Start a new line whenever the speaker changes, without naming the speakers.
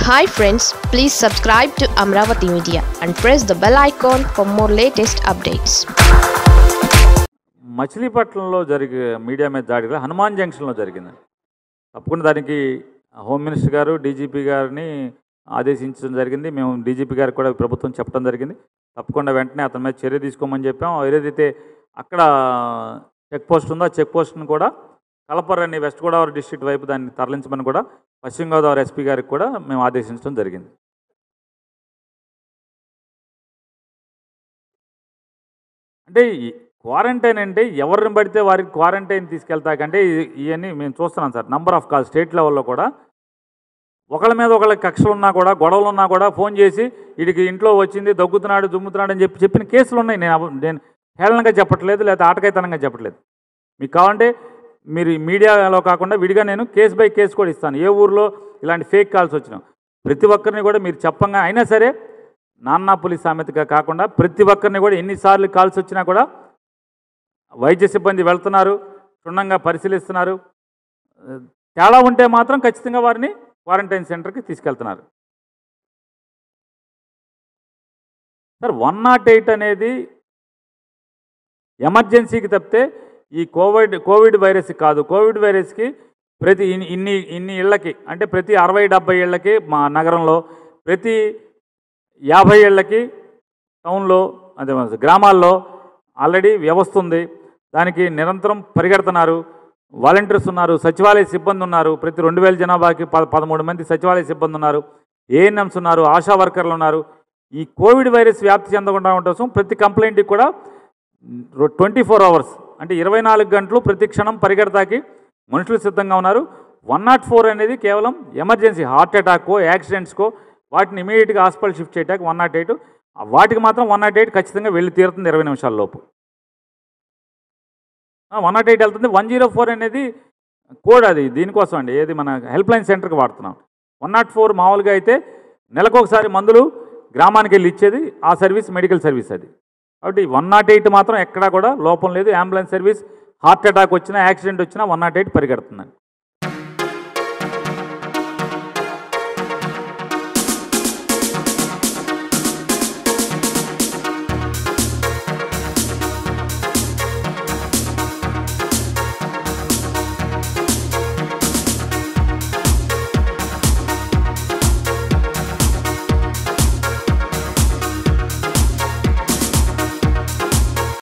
hi friends please subscribe to Amaravati media and press the bell icon for more latest updates
మచిలీపట్నంలో జరిగే media మీద దాడి కూడా హనుమాన్ జంక్షన్లో జరిగింది తప్పకుండా దానికి హోమ్ మినిస్టర్ గారు డీజీపీ గారిని ఆదేశించడం జరిగింది మేము డీజీపీ గారికి కూడా ప్రభుత్వం చెప్పడం జరిగింది తప్పకుండా వెంటనే అతని మీద చర్య తీసుకోమని చెప్పాం ఏదైతే అక్కడ చెక్ పోస్ట్ ఉందో ఆ చెక్ పోస్ట్ను కూడా కలపరని వెస్ట్ గోదావరి డిస్ట్రిక్ట్ వైపు దాన్ని తరలించమని కూడా పశ్చిమ గోదావరి ఎస్పీ గారికి కూడా మేము ఆదేశించడం జరిగింది అంటే ఈ క్వారంటైన్ అంటే ఎవరిని పడితే వారికి క్వారంటైన్ తీసుకెళ్తాకంటే ఇ- ఇవన్నీ మేము చూస్తున్నాం sir number of calls state లెవెల్లో కూడా ఒకళ్ళ మీద ఒకళ్ళ కక్షలు ఉన్నా కూడా గొడవలు ఉన్నా కూడా ఫోన్ చేసి వీడికి ఇంట్లో వచ్చింది దగ్గుతున్నాడు దుమ్ముతున్నాడు అని చెప్పి చెప్పిన కేసులు ఉన్నాయి నేను అవ- నేను హేళనగా చెప్పట్లేదు లేదా ఆటకాయతనంగా చెప్పట్లేదు మీకు కావాలంటే మీరు ఈ మీడియాలో కాకుండా విడిగా నేను కేసు బై కేసు కూడా ఇస్తాను ఏ ఊర్లో ఇలాంటి ఫేక్ కాల్స్ వచ్చినా ప్రతి ఒక్కరిని కూడా మీరు చెప్పంగా అయినా సరే నాన్నా పోలీస్ సామెతగా కాకుండా ప్రతి ఒక్కరిని కూడా ఎన్నిసార్లు కాల్స్ వచ్చినా కూడా వైద్య సిబ్బంది వెళ్తున్నారు క్షుణ్ణంగా పరిశీలిస్తున్నారు ఆ, తేడా ఉంటే మాత్రం ఖచ్చితంగా వారిని క్వారంటైన్ సెంటర్కి తీసుకెళ్తున్నారు సార్ వన్ నాట్ ఎయిట్ అనేది ఎమర్జెన్సీకి తప్పితే ఈ కోవిడ్ కోవిడ్ వైరస్ కాదు కోవిడ్ వైరస్కి ప్రతి ఇన్ని ఇన్ని ఇన్ని ఇళ్ళకి అంటే ప్రతి అరవై డెబ్బై ఇళ్ళకి మా నగరంలో ప్రతి యాభై ఏళ్ళకి టౌన్లో అదే మన గ్రామాల్లో ఆల్రెడీ వ్యవస్థ ఉంది దానికి నిరంతరం పరిగెడుతున్నారు వాలంటీర్స్ ఉన్నారు సచివాలయ సిబ్బంది ఉన్నారు ప్రతి రెండు వేల జనాభాకి పద పదమూడు మంది సచివాలయ సిబ్బంది ఉన్నారు ఏఎన్ఎంస్ ఉన్నారు ఆశా వర్కర్లు ఉన్నారు ఈ కోవిడ్ వైరస్ వ్యాప్తి చెందకుండా ఉండటం కోసం ప్రతి కంప్లైంట్కి కూడా ట్వంటీ ఫోర్ అవర్స్ అంటే ఇరవై నాలుగు గంటలు ప్రతి క్షణం పరిగెడతాకి మనుషులు సిద్ధంగా ఉన్నారు వన్ నాట్ ఫోర్ అనేది కేవలం ఎమర్జెన్సీ హార్ట్ అటాక్కో యాక్సిడెంట్స్కో వాటిని ఇమీడియట్గా హాస్పిటల్ షిఫ్ట్ చేయడానికి వన్ నాట్ ఎయిట్ వాటికి మాత్రం వన్ నాట్ ఎయిట్ ఖచ్చితంగా వెళ్ళి తీరుతుంది ఇరవై నిమిషాల లోపు వన్ నాట్ ఎయిట్ వెళ్తుంది వన్ జీరో ఫోర్ అనేది కోడ్ అది దీనికోసం అండి ఏది మన హెల్ప్ లైన్ సెంటర్కి వాడుతున్నాం వన్ నాట్ ఫోర్ మామూలుగా అయితే నెలకు ఒకసారి మందులు గ్రామానికి వెళ్ళి ఇచ్చేది ఆ సర్వీస్ మెడికల్ సర్వీస్ అది కాబట్టి వన్ నాట్ ఎయిట్ మాత్రం ఎక్కడా కూడా లోపం లేదు అంబులెన్స్ సర్వీస్ హార్ట్ అటాక్ వచ్చినా యాక్సిడెంట్ వచ్చినా వన్ నాట్ ఎయిట్ పరిగెడుతుందండి